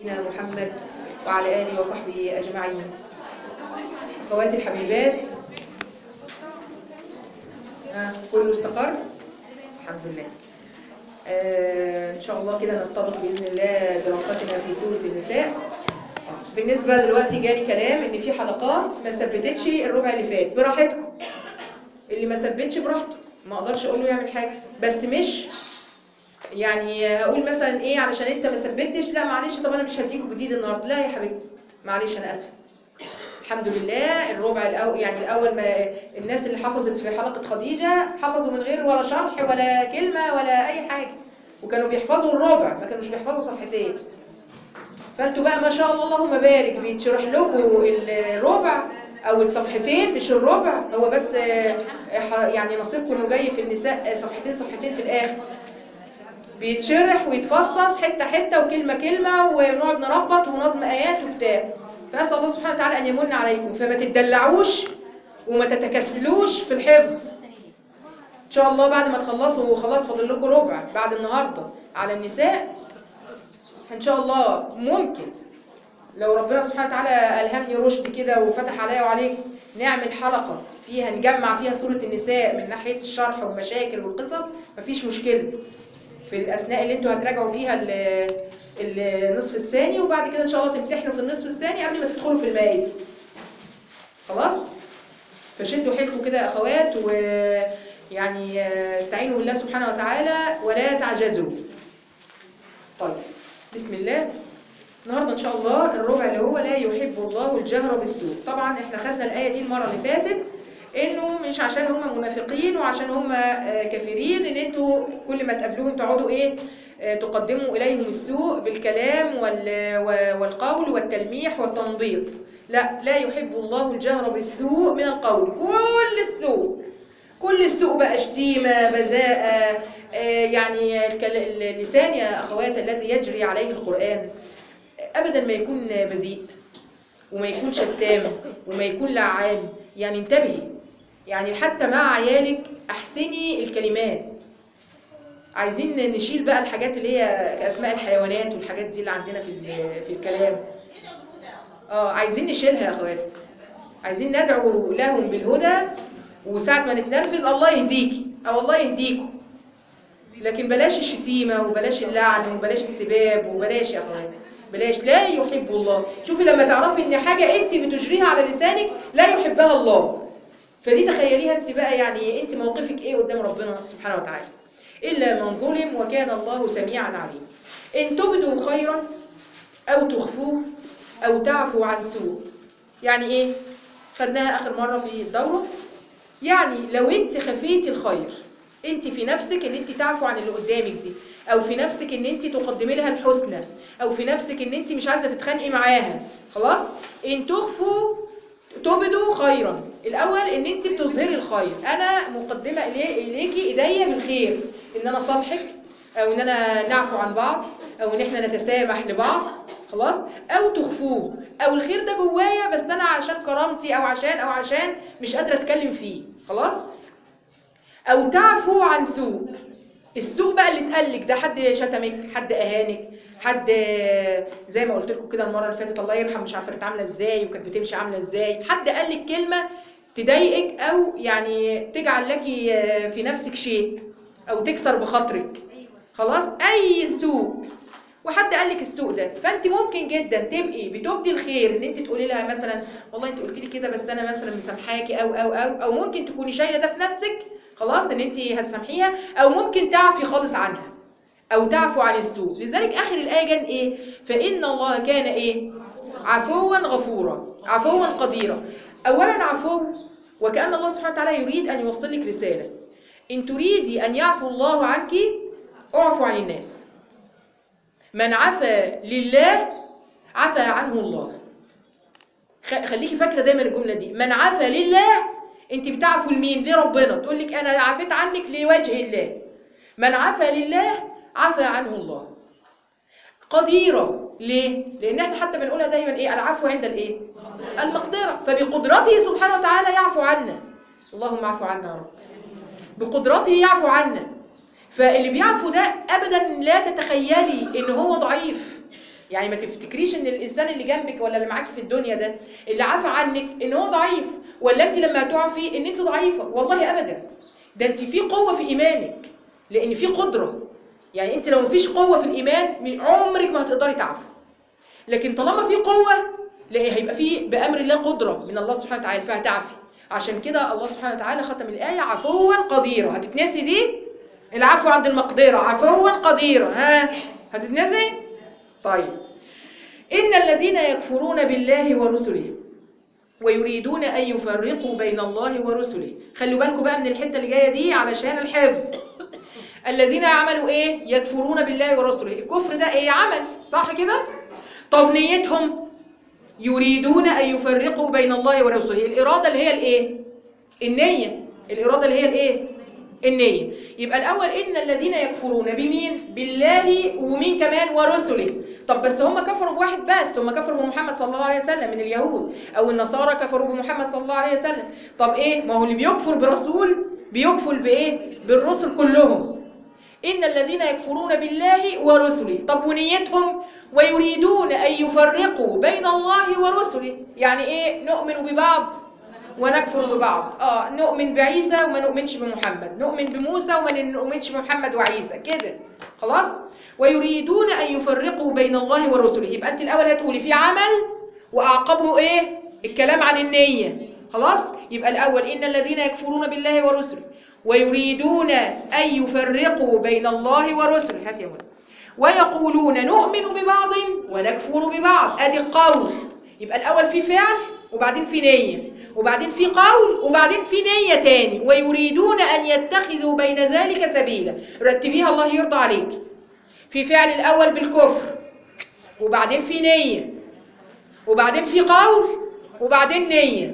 سيدنا محمد وعلى آله وصحبه أجمعين أخواتي الحبيبات ها كله استقر الحمد لله آه إن شاء الله كده نستبق بإذن الله دراستنا في سورة النساء بالنسبة دلوقتي جالي كلام إن في حلقات ما ثبتتش الربع اللي فات براحتكم اللي ما ثبتش براحته ما اقدرش اقول له يعمل حاجه بس مش يعني هقول مثلا ايه علشان انت ما ثبتش لا معلش طب انا مش هديكوا جديد النهارده لا يا حبيبتي معلش انا اسفه الحمد لله الربع الاول يعني الاول ما الناس اللي حفظت في حلقه خديجه حفظوا من غير ولا شرح ولا كلمه ولا اي حاجه وكانوا بيحفظوا الربع ما كانوش بيحفظوا صفحتين فانتوا بقى ما شاء الله اللهم بارك بيتشرح لكم الربع او الصفحتين مش الربع هو بس يعني نصيبكم انه جاي في النساء صفحتين صفحتين في الاخر بيتشرح ويتفصص حته حته وكلمه كلمه ونقعد نربط ونظم ايات وبتاع فاسال الله سبحانه وتعالى ان يمن عليكم فما تدلعوش وما تتكسلوش في الحفظ ان شاء الله بعد ما تخلصوا خلاص فاضل لكم ربع بعد النهارده على النساء ان شاء الله ممكن لو ربنا سبحانه وتعالى ألهمني رشد كده وفتح عليا وعليك نعمل حلقة فيها نجمع فيها سورة النساء من ناحية الشرح والمشاكل والقصص مفيش مشكلة في الأثناء اللي انتوا هتراجعوا فيها النصف الثاني وبعد كده إن شاء الله تمتحنوا في النصف الثاني قبل ما تدخلوا في المائدة خلاص؟ فشدوا حيلكم كده يا أخوات ويعني استعينوا بالله سبحانه وتعالى ولا تعجزوا طيب بسم الله النهارده ان شاء الله الربع اللي هو لا يحب الله الجهر بالسوء طبعا احنا خدنا الايه دي المره اللي فاتت انه مش عشان هم منافقين وعشان هم كافرين ان انتوا كل ما تقابلوهم تقعدوا ايه تقدموا اليهم السوء بالكلام والقول والتلميح والتنضيط لا لا يحب الله الجهر بالسوء من القول كل السوء كل السوء بقى شتيمه بذاءه يعني اللسان يا اخوات الذي يجري عليه القران ابدا ما يكون بذيء وما يكون شتام وما يكون لعان يعني انتبهي يعني حتى مع عيالك احسني الكلمات عايزين نشيل بقى الحاجات اللي هي اسماء الحيوانات والحاجات دي اللي عندنا في في الكلام اه عايزين نشيلها يا اخوات عايزين ندعو لهم بالهدى وساعه ما نتنرفز الله يهديكي او الله يهديكم لكن بلاش الشتيمه وبلاش اللعن وبلاش السباب وبلاش يا اخوات بلاش لا يحب الله شوفي لما تعرفي ان حاجة انت بتجريها على لسانك لا يحبها الله فدي تخيليها انت بقى يعني انت موقفك ايه قدام ربنا سبحانه وتعالى إلا من ظلم وكان الله سميعا عليم إن تبدوا خيرا أو تخفوه أو تعفوا عن سوء يعني إيه؟ خدناها آخر مرة في الدورة يعني لو أنت خفيتي الخير أنت في نفسك أن أنت تعفو عن اللي قدامك دي او في نفسك ان انت تقدمي لها الحسنى او في نفسك ان انت مش عايزه تتخانقي معاها خلاص ان تخفوا تبدوا خيرا الاول ان انت بتظهري الخير انا مقدمه اليكي ايديا بالخير ان انا صالحك او ان انا نعفو عن بعض او ان احنا نتسامح لبعض خلاص او تخفوه او الخير ده جوايا بس انا عشان كرامتي او عشان او عشان مش قادره اتكلم فيه خلاص او تعفو عن سوء السوء بقى اللي اتقالك ده حد شتمك حد اهانك حد زي ما قلت لكم كده المره اللي فاتت الله يرحم مش عارفه كانت عامله ازاي وكانت بتمشي عامله ازاي حد قال لك كلمه تضايقك او يعني تجعل لك في نفسك شيء او تكسر بخاطرك خلاص اي سوء وحد قال لك السوء ده فانت ممكن جدا تبقي بتبدي الخير ان انت تقولي لها مثلا والله انت قلت لي كده بس انا مثلا مسامحاكي او او او او ممكن تكوني شايله ده في نفسك خلاص ان انت هتسامحيها او ممكن تعفي خالص عنها او تعفو عن السوء لذلك اخر الايه جان ايه فان الله كان ايه عفوا غفورا عفوا قديرا اولا عفو وكان الله سبحانه وتعالى يريد ان يوصل لك رساله ان تريدي ان يعفو الله عنك اعفو عن الناس من عفا لله عفا عنه الله خليكي فاكره دايما الجمله دي من عفا لله انت بتعفو لمين لربنا تقول لك انا عفيت عنك لوجه الله من عفا لله عفا عنه الله قديرة ليه لان احنا حتى بنقولها دايما ايه العفو عند الايه المقدرة فبقدرته سبحانه وتعالى يعفو عنا اللهم اعفو عنا يا رب بقدرته يعفو عنا فاللي بيعفو ده ابدا لا تتخيلي ان هو ضعيف يعني ما تفتكريش ان الانسان اللي جنبك ولا اللي معاكي في الدنيا ده اللي عافى عنك ان هو ضعيف ولا انت لما هتقعي ان انت ضعيفه والله ابدا ده انت في قوه في ايمانك لان في قدره يعني انت لو مفيش قوه في الايمان عمرك ما هتقدري تعفي لكن طالما في قوه لا هيبقى في بامر الله قدره من الله سبحانه وتعالى فهتعفي عشان كده الله سبحانه وتعالى ختم الايه عفوا قديرا هتتنسي دي العفو عند المقدره عفوا قديرا ها هتتنسي طيب ان الذين يكفرون بالله ورسله ويريدون ان يفرقوا بين الله ورسله خلوا بالكم بقى من الحته اللي جايه دي علشان الحفظ الذين يعملوا ايه يكفرون بالله ورسله الكفر ده ايه عمل صح كده طب نيتهم يريدون ان يفرقوا بين الله ورسله الاراده اللي هي الايه النيه الاراده اللي هي الايه النيه يبقى الاول ان الذين يكفرون بمين بالله ومين كمان ورسله طب بس هم كفروا بواحد بس هم كفروا بمحمد صلى الله عليه وسلم من اليهود او النصارى كفروا بمحمد صلى الله عليه وسلم طب ايه ما هو اللي بيكفر برسول بيكفر بايه بالرسل كلهم إن الذين يكفرون بالله ورسله طب ونيتهم ويريدون أن يفرقوا بين الله ورسله يعني إيه نؤمن ببعض ونكفر ببعض آه نؤمن بعيسى وما نؤمنش بمحمد نؤمن بموسى وما نؤمنش بمحمد وعيسى كده خلاص ويريدون أن يفرقوا بين الله ورسله يبقى أنت الأول هتقولي في عمل وأعقبه إيه الكلام عن النية خلاص يبقى الأول إن الذين يكفرون بالله ورسله ويريدون أن يفرقوا بين الله ورسله هات يا ولد ويقولون نؤمن ببعض ونكفر ببعض ادي القول يبقى الاول في فعل وبعدين في نيه وبعدين في قول وبعدين في نيه تاني ويريدون ان يتخذوا بين ذلك سبيلا رتبيها الله يرضى عليك في فعل الاول بالكفر وبعدين في نيه وبعدين في قول وبعدين نيه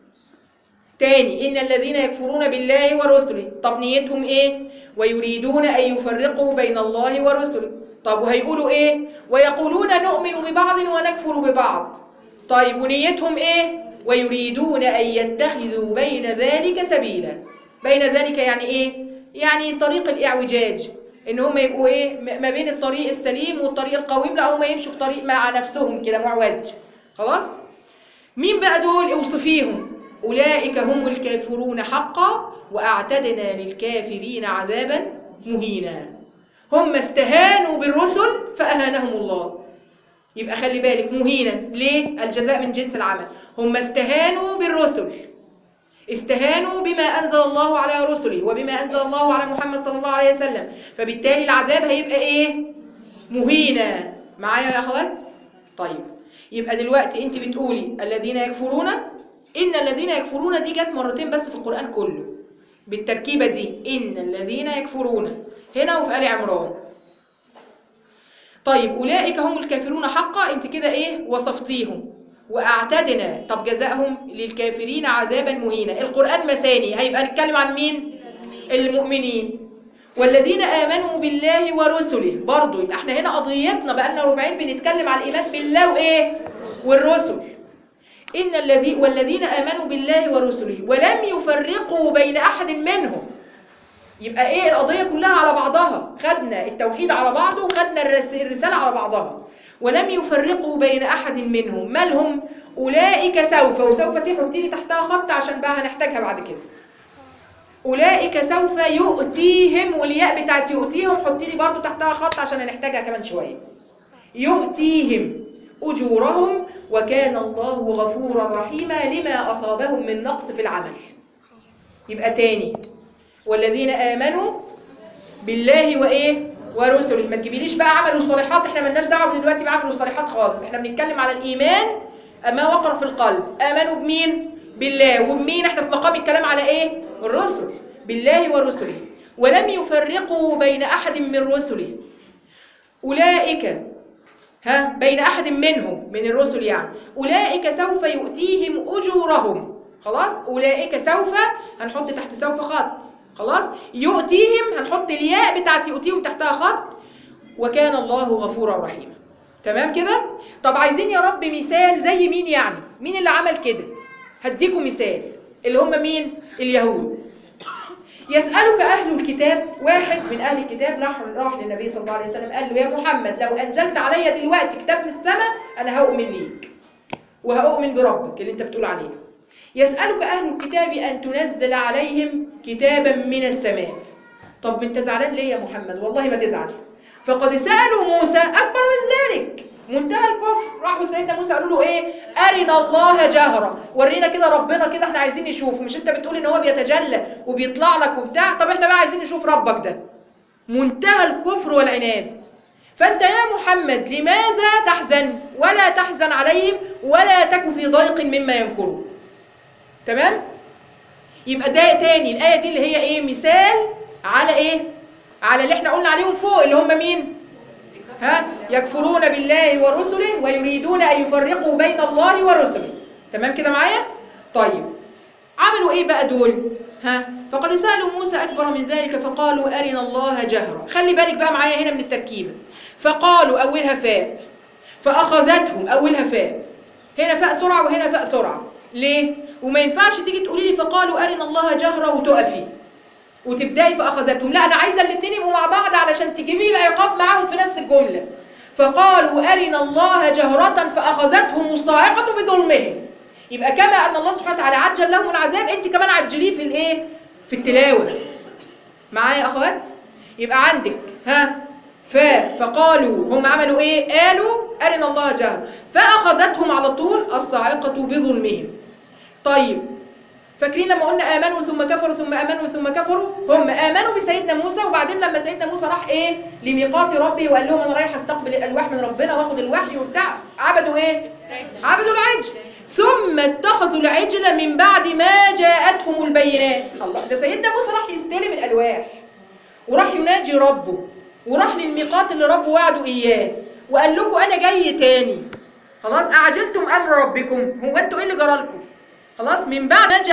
تاني إن الذين يكفرون بالله ورسله طب نيتهم إيه؟ ويريدون أن يفرقوا بين الله ورسله طب وهيقولوا إيه؟ ويقولون نؤمن ببعض ونكفر ببعض طيب ونيتهم إيه؟ ويريدون أن يتخذوا بين ذلك سبيلا بين ذلك يعني إيه؟ يعني طريق الإعوجاج إن هم يبقوا إيه؟ ما بين الطريق السليم والطريق القويم لا هم يمشوا في طريق مع نفسهم كده معوج خلاص؟ مين بقى دول؟ اوصفيهم أولئك هم الكافرون حقا وأعتدنا للكافرين عذابا مهينا هم استهانوا بالرسل فأهانهم الله يبقى خلي بالك مهينا ليه؟ الجزاء من جنس العمل هم استهانوا بالرسل استهانوا بما أنزل الله على رسله وبما أنزل الله على محمد صلى الله عليه وسلم فبالتالي العذاب هيبقى إيه؟ مهينا معايا يا أخوات؟ طيب يبقى دلوقتي أنت بتقولي الذين يكفرون إن الذين يكفرون دي جت مرتين بس في القرآن كله بالتركيبة دي إن الذين يكفرون هنا وفي آل عمران طيب أولئك هم الكافرون حقا أنت كده إيه وصفتيهم وأعتدنا طب جزاءهم للكافرين عذابا مهينا القرآن مساني هيبقى نتكلم عن مين المؤمنين والذين آمنوا بالله ورسله برضو يبقى احنا هنا قضيتنا بقالنا ربعين بنتكلم عن الإيمان بالله وإيه والرسل إن الذي والذين آمنوا بالله ورسله ولم يفرقوا بين أحد منهم يبقى إيه القضية كلها على بعضها خدنا التوحيد على بعضه وخدنا الرسالة على بعضها ولم يفرقوا بين أحد منهم مالهم أولئك سوف وسوف دي حطي لي تحتها خط عشان بقى هنحتاجها بعد كده أولئك سوف يؤتيهم والياء بتاعت يؤتيهم حطي لي برضو تحتها خط عشان هنحتاجها كمان شوية يؤتيهم أجورهم وكان الله غفورا رحيما لما أصابهم من نقص في العمل يبقى تاني والذين آمنوا بالله وإيه ورسله ما تجيبيليش بقى عملوا الصالحات احنا ملناش دعوه دلوقتي بعملوا الصالحات خالص احنا بنتكلم على الإيمان ما وقر في القلب آمنوا بمين بالله وبمين احنا في مقام الكلام على ايه الرسل بالله ورسله ولم يفرقوا بين أحد من رسله أولئك ها بين أحد منهم من الرسل يعني أولئك سوف يؤتيهم أجورهم خلاص أولئك سوف هنحط تحت سوف خط خلاص يؤتيهم هنحط الياء بتاعت يؤتيهم تحتها خط وكان الله غفورا رحيما تمام كده طب عايزين يا رب مثال زي مين يعني مين اللي عمل كده هديكم مثال اللي هم مين اليهود يسألك أهل الكتاب واحد من أهل الكتاب راح راح للنبي صلى الله عليه وسلم قال له يا محمد لو أنزلت عليا دلوقتي كتاب من السماء أنا هؤمن ليك وهؤمن بربك اللي أنت بتقول عليه يسألك أهل الكتاب أن تنزل عليهم كتابا من السماء طب انت زعلان ليه يا محمد والله ما تزعل فقد سألوا موسى أكبر من ذلك منتهى الكفر راحوا لسيدنا موسى قالوا له ايه أرنا الله جهرا ورينا كده ربنا كده احنا عايزين نشوفه مش انت بتقول ان هو بيتجلى وبيطلع لك وبتاع طب احنا بقى عايزين نشوف ربك ده منتهى الكفر والعناد فانت يا محمد لماذا تحزن ولا تحزن عليهم ولا تك في ضيق مما ينكرون تمام يبقى ده تاني الآية دي اللي هي ايه مثال على ايه على اللي احنا قلنا عليهم فوق اللي هم مين ها يكفرون بالله ورسله ويريدون ان يفرقوا بين الله ورسله تمام كده معايا طيب عملوا ايه بقى دول ها فقد سالوا موسى اكبر من ذلك فقالوا ارنا الله جهرا خلي بالك بقى معايا هنا من التركيبه فقالوا اولها فاء فاخذتهم اولها فاء هنا فاء سرعه وهنا فاء سرعه ليه وما ينفعش تيجي تقولي لي فقالوا ارنا الله جهرا وتقفي وتبداي فاخذتهم لا انا عايزه الاثنين يبقوا مع بعض علشان تجيبي العقاب معاهم في نفس الجمله فقالوا ارنا الله جهره فاخذتهم الصاعقه بظلمهم يبقى كما ان الله سبحانه وتعالى عجل لهم العذاب انت كمان عجليه في الايه في التلاوه معايا يا اخوات يبقى عندك ها ف فقالوا هم عملوا ايه قالوا ارنا الله جهر فاخذتهم على طول الصاعقه بظلمهم طيب فاكرين لما قلنا امنوا ثم كفروا ثم امنوا ثم كفروا هم امنوا بسيدنا موسى وبعدين لما سيدنا موسى راح ايه لميقات ربه وقال لهم انا رايح استقبل الالواح من ربنا واخد الوحي وبتاع عبدوا ايه عبدوا العجل ثم اتخذوا العجل من بعد ما جاءتهم البينات الله ده سيدنا موسى راح يستلم الالواح وراح يناجي ربه وراح للميقات اللي ربه وعده اياه وقال لكم انا جاي تاني خلاص اعجلتم امر ربكم هو انتوا ايه اللي جرالكم خلاص من بعد ما